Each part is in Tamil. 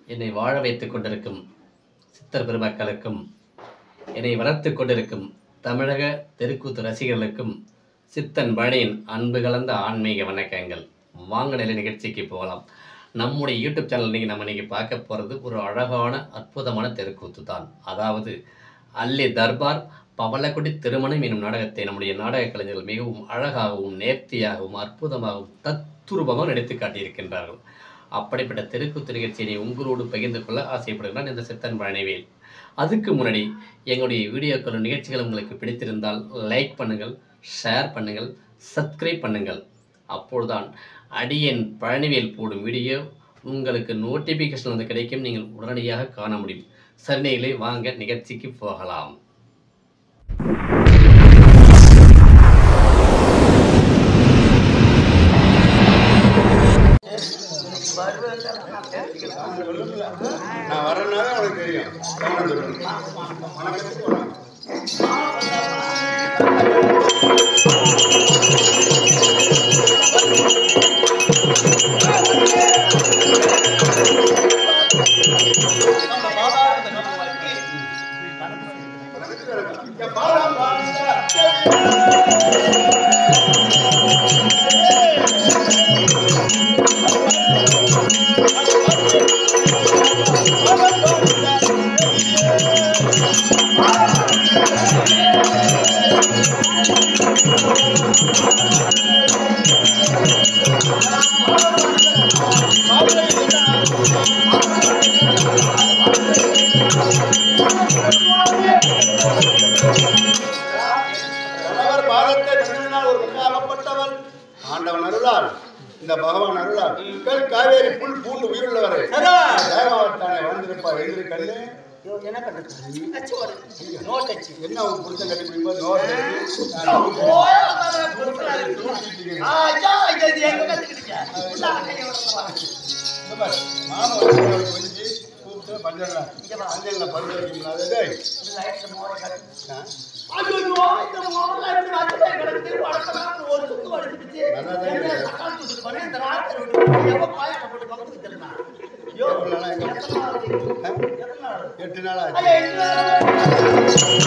என்னை வாழ வைத்துக் கொண்டிருக்கும் சித்தர் பெருமக்களுக்கும் என்னை வளர்த்து கொண்டிருக்கும் தமிழக தெருக்கூத்து ரசிகர்களுக்கும் சித்தன் பழனியின் அன்பு கலந்த ஆன்மீக வணக்கங்கள் வாங்க நிலை நிகழ்ச்சிக்கு போகலாம் நம்முடைய யூடியூப் சேனல் இன்னைக்கு நம்ம இன்னைக்கு பார்க்க போகிறது ஒரு அழகான அற்புதமான தெருக்கூத்து தான் அதாவது அல்லி தர்பார் பவளக்குடி திருமணம் எனும் நாடகத்தை நம்முடைய நாடக கலைஞர்கள் மிகவும் அழகாகவும் நேர்த்தியாகவும் அற்புதமாகவும் தத்துரூபமாக நடித்து காட்டியிருக்கின்றார்கள் அப்படிப்பட்ட தெருக்கூத்து நிகழ்ச்சியை உங்களோடு பகிர்ந்து கொள்ள ஆசைப்படுகிறான் இந்த சித்தன் பழனிவேல் அதுக்கு முன்னாடி எங்களுடைய வீடியோக்கள் நிகழ்ச்சிகள் உங்களுக்கு பிடித்திருந்தால் லைக் பண்ணுங்கள் ஷேர் பண்ணுங்கள் சப்ஸ்கிரைப் பண்ணுங்கள் அப்பொழுதுதான் அடியன் பழனிவேல் போடும் வீடியோ உங்களுக்கு நோட்டிஃபிகேஷன் வந்து கிடைக்கும் நீங்கள் உடனடியாக காண முடியும் சரிநேகளே வாங்க நிகழ்ச்சிக்கு போகலாம் நான் வரனால உனக்கு தெரியும் கவனம் சொல்லணும். வணக்கத்துக்கு வணக்கம். இங்க பாலாம் பாருங்க. கணவர் பாதத்தை தந்ததினால் ஒரு முன்னாகப்பட்டவன் ஆண்டவன் அருளால் இந்த பகவான் அருளால் கல் காவேரி புல் பூண்டு உயிருள்ளவரை தேவாவத்தானே வாழ்ந்திருப்பார் எழுந்திருக்கல்லே என்ன பண்றது அச்சு வருது நோட் அச்சு என்ன ஒரு புருஷன் கட்டி பிடிக்கும்போது நோட் ஐயா இது எங்க கத்துக்கிட்டீங்க உள்ளார கையை விடுறா. மாமா வந்து கொஞ்சி கூப்பிட்டு பஞ்சங்கள பஞ்சங்கள பழுது வைக்கணும் டேய் இந்த லைட்ல மோர கட்டு. ஆ? ஐயோ, இந்த மோரெல்லாம் இப்படி வச்சுட்டே கிடக்குது. வளர்த்தனால ஒரு சுத்து வலிச்சுக்கிச்சு. நல்லாதான் என்ன இருக்கு. தக்காளி சுத்து பண்ணி இந்த ராத்திரி விட்டு எவன் பாயாட்ட போட்டு பக்கத்துக்கு தெரியுமா? ஐயோ, எவ்வளவு நாளா எங்க- எத்தனை நாள் ஆகுது? ஆ? எத்தனை நாள் ஆகுது? எட்டு நாள் ஆச்சு ஐயா, என்ன?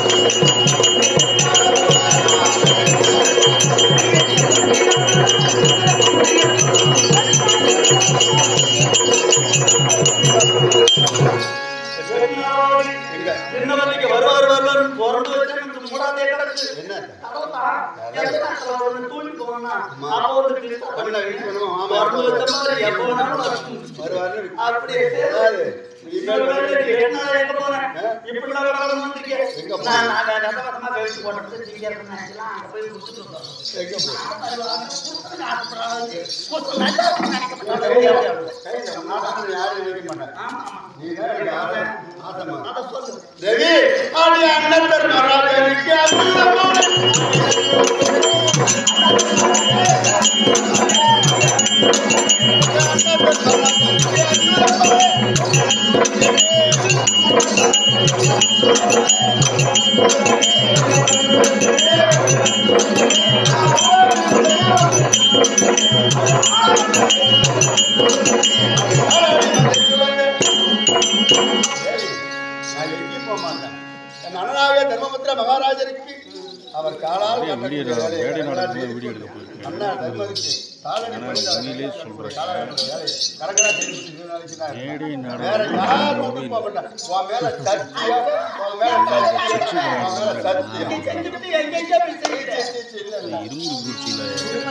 எங்க என்ன வரைக்கு வருவார் வருவார் புரண்டு வச்சு நமக்கு மூடாதே கிடக்கு என்ன அவ்வளவுதான். எதுக்கு ஒரு தூங்கி போனா அப்போ வந்து disturb தமிழ பண்ணி வீட்டு பண்ணுவோம் மாமா புரண்டு வச்ச மாதிரி எப்போ வேணாலும் வரும். வருவாரு அப்படியே அதாவது இனிமேல் வந்து என்ன எங்க போனேன்? ஆ? இப்படி நான் கடந்து வந்திருக்கீங்க. எங்க போன? நான் நான் கத கதமா கழிச்சு போட்டுட்டு திங்க நினைச்சலாம் அங்க போய் கொடுத்துட்டு வந்தோம். எங்க போ கொடுத்ததுக்கு ஆசைப்படாதே. கொடுத்து நல்லா இருக்குன்னு நினைக்கப்படாது. கையில மாட்டாங்க யாரும் நினைக்க மாட்டாங்க ஆமா, ஆமா. நீ தான் எனக்கு ஆசை ஆசைமா அதை சொல்லு. தேவி ஆடி அண்ணன் மராதேவிக்கு அருளமான நான் எங்கேயும் போக மாட்டேன் என் அண்ணனாகிய தர்மபுத்திர மகாராஜருக்கு அவர் காலால் வீடியோ கட்டக்கூடிய வேலையை வேடை நாடகம் கரகராஜ் வீடியோ எடுக்க போயிருக்கேன். அண்ணா தர்மருக்கு காலடி பணிந்தார். உண்மையிலே சொல்றேன். காலடி வேலையை கரகராஜ் செய்து முடிச்சு இருபது நாளைக்கு தான் வேடை இருப்பான். நாடகம் வேற யாரும் ஒரு ஒண்ணும் போக மாட்டான். உன் மேல சத்தியம், உன் மேல சத்தியம், உன் மேல நீ சத்தியம். செஞ்சுட்டு எங்கெங்க போய் செய்யுற? சி, சி, இல்ல, இல்ல. இரும்பு பூச்சியில்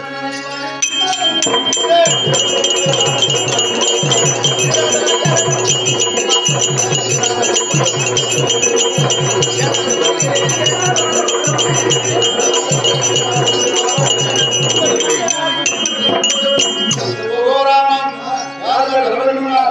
ஓராமம், யாரும் வரவேண்டுமானால்.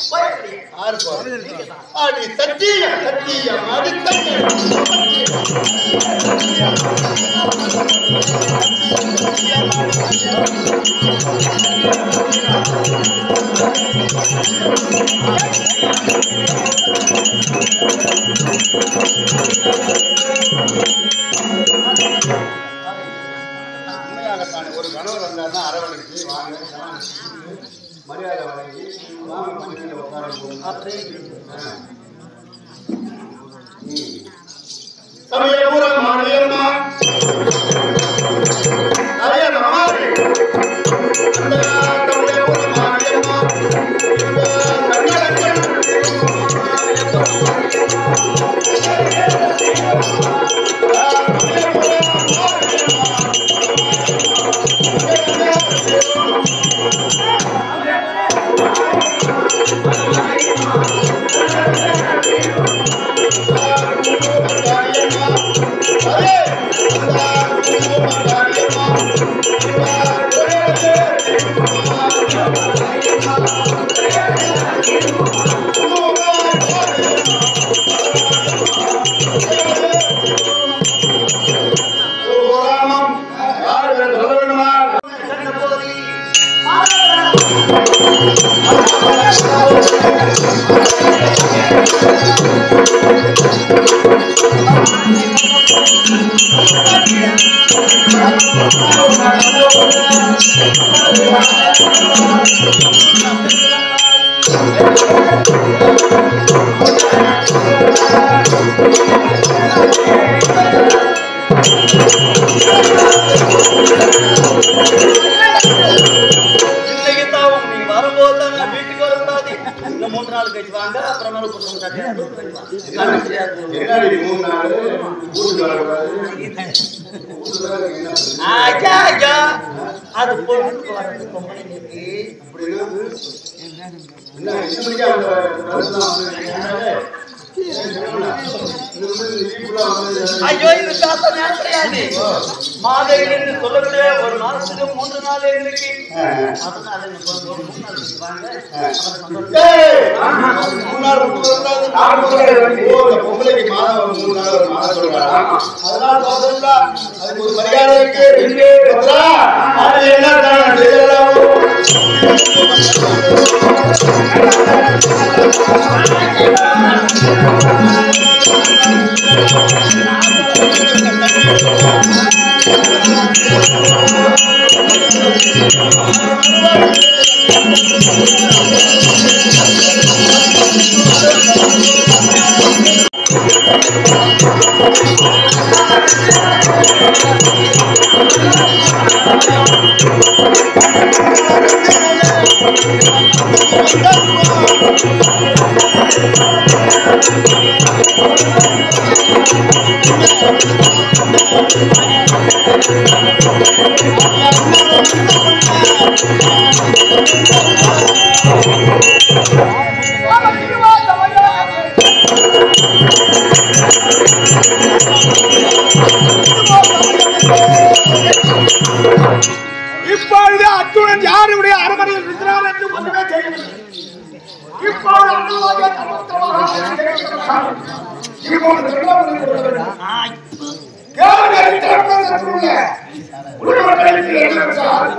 போய் ஆறு போறது அடி சத்தியம் சத்தியம் அடி சத்தியம் உண்மையாகத்தானே ஒரு கணவர் வந்தாருன்னா அரவணைக்கு வாங்க மரியாதை வழங்கி வாங்க மனிதனில் உட்கார சமயபுரம் மாரியம்மா நிறைய மாறி அந்த சமயபுரம் மாரியம்மா இந்த கர்நாடகத்தில் இன்னைக்கு தான் நீங்க வரும்போது தான் நான் வீட்டுக்கு வரக்கூடாது இன்னும் மூன்று நாள் கழிச்சு வாங்க அப்புறமா குடும்பம் கட்டியா கண்ணு தெரியாது என்னடி மூணு நாள் வீட்டுக்கு வரக்கூடாது வீட்டுக்கு வர என்ன ஐயா ஐயா அது பொண்ணுக்கு வரது பொம்பளைங்களுக்கு அப்படின்னா என்ன எட்டு மணிக்கு அவங்க கருத்துலாம் வந்து ஐயோ இது பேச நேரம் கிடையாது மாதையில் என்று சொல்லக்கூடிய ஒரு மாதத்துக்கு மூன்று நாள் எங்களுக்கு அதனால எனக்கு ஒரு மூணு நாள் கழிச்சு வாங்க அப்புறம் சந்தோஷம். பொம்பளைக்கு மாதம் மூணு நாள் ஒரு மாதம் சொல்றாங்க அதனால பார்த்தோம்னா அதுக்கு ஒரு மரியாதை இருக்கு பார்த்தா, அது என்ன தான் செய்யலாம் இப்பொழுது அத்துடன் யாருடைய அரமனையில் இருக்கிறார் என்று ஒன்றுமே தெரியவில்லை இப்பொழுது அண்ணனுடைய தர்மத்தமாக இப்பொழுது சொல்லப்படுகிறது கொண்டிருக்கிறது. கேள்வி அறிவிக்கப்பட்டுள்ள உள்மக்களுக்கு என்னவென்றால்,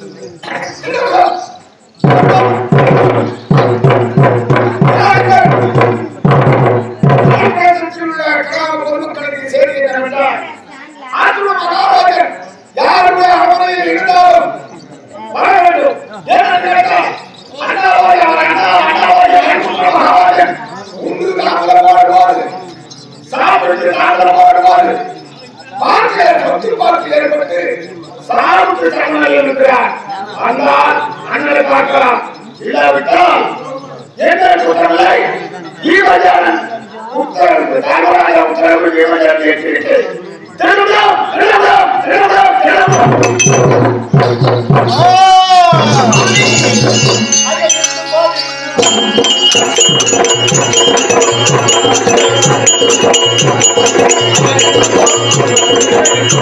உள்ள கிராம பொதுமக்களுக்கு செய்தி என்னவென்றால் ஆற்றுல மகாராஜன் யாருடைய அரமனையில் இருந்தாலும் வர வேண்டும் ஏன்னு கேட்டால், அண்ணாவோய் அவர் அண்ணா, அண்ணாவோய் என் சுற்ற மகாராஜன் உண்டு தாமதமாக போது சாப்பிட்டு தாமதமாக போது பார்க்க சொத்து பார்த்து ஏற்பட்டு சாப்பிட்டு தன்மையில் இருக்கிறார் அண்ணால் அண்ணனை பார்க்கலாம் இல்லாவிட்டால் என்ன குற்றமில்லை ஈவஜானன் உத்தரவு தகவலாக உத்தரவு ஈவஜானன் ஏற்றிவிட்டு திரும்பலாம் திரும்பலாம் திரும்பலாம் திரும்பலாம்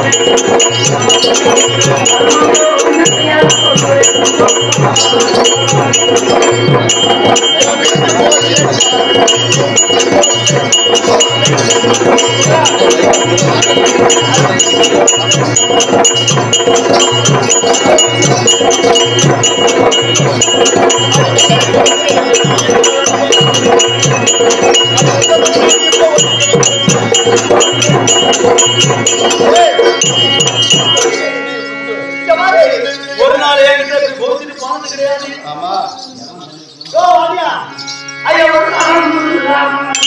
ஆ இந்த மாதிரி ஒரு நாள் என்கிட்ட இப்படி கோச்சிட்டு போனது கிடையாது ஆமா ஓ வாடியா ஐயா ஒரு நாள்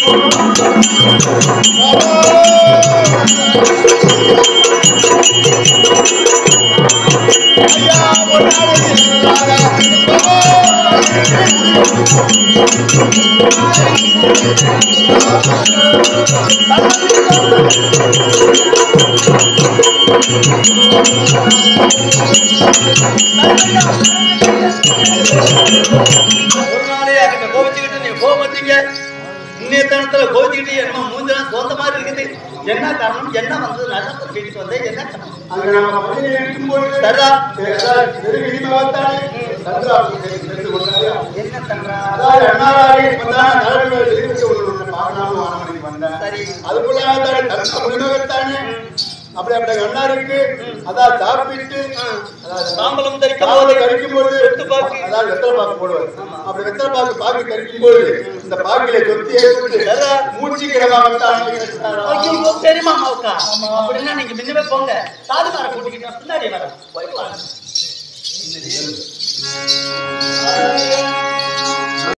ஒரு நாளே என்கிட்ட கோவிச்சுக்கிட்டு நீ போக மாட்டீங்க இன்னைய தனத்துல கோவிச்சுக்கிட்டு என்ன மூஞ்சலாம் சோந்த மாதிரி இருக்குது என்ன காரணம் என்ன வந்தது நல்ல வீட்டுக்கு வந்தேன் என்ன காரணம் அங்க நம்ம பள்ளியில் இருக்கும்போது சரதா வெறும் இனிமே வந்தாலே சந்திரா தெரிந்து கொண்டாயா என்ன தன்றா அதாவது அண்ணாவாரி இப்பதான் தலைமை தெரிவித்து ஒரு பார்க்கலாம்னு வானமணிக்கு வந்தேன் சரி அதுக்குள்ள தான் தர்க்க முன்னகத்தானே அப்படி அப்படி அண்ணா இருக்கு அதான் சாப்பிட்டு அதாவது தாம்பலம் தரிக்கும் காவலை போது கறிக்கும் போது வெத்து பாக்கு. அதாவது வெத்தலை பாக்கு போடுவார் அப்படி வெத்தலை பாக்கு பாக்கு கறிக்கும் போது இந்த பாக்கில சொத்தி ஏற்பட்டு மூச்சு கிடமாகத்தான் ஐயோ பெரியமா மாவுக்கா அப்படின்னா நீங்க முன்னவே போங்க சாதுமார கூட்டிக்கிட்டு நான் பின்னாடி வரேன் போயிட்டு வாங்க